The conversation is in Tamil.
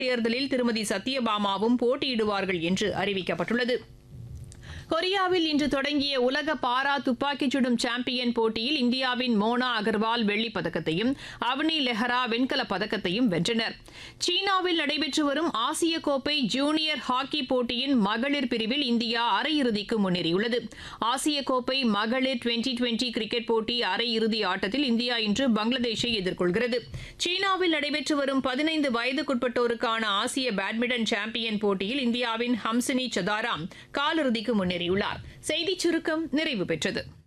தேர்தலில் திருமதி சத்யபாமாவும் போட்டியிடுவார்கள் என்று அறிவிக்கப்பட்டுள்ளது கொரியாவில் இன்று தொடங்கிய உலக பாரா துப்பாக்கிச் சுடும் சாம்பியன் போட்டியில் இந்தியாவின் மோனா அகர்வால் வெள்ளிப் பதக்கத்தையும் அவனி லெஹரா வெண்கலப் பதக்கத்தையும் வென்றனர் சீனாவில் நடைபெற்று வரும் ஆசிய கோப்பை ஜூனியர் ஹாக்கி போட்டியின் மகளிர் பிரிவில் இந்தியா அரையிறுதிக்கு முன்னேறியுள்ளது ஆசிய கோப்பை மகளிர் டுவெண்டி டுவெண்டி கிரிக்கெட் போட்டி அரையிறுதி ஆட்டத்தில் இந்தியா இன்று பங்களாதேஷை எதிர்கொள்கிறது சீனாவில் நடைபெற்று வரும் பதினைந்து வயதுக்குட்பட்டோருக்கான ஆசிய பேட்மிண்டன் சாம்பியன் போட்டியில் இந்தியாவின் ஹம்சினி சதாராம் காலிறுதிக்கு முன்னேறியுள்ளார் செய்திச் சுருக்கம் நிறைவு பெற்றது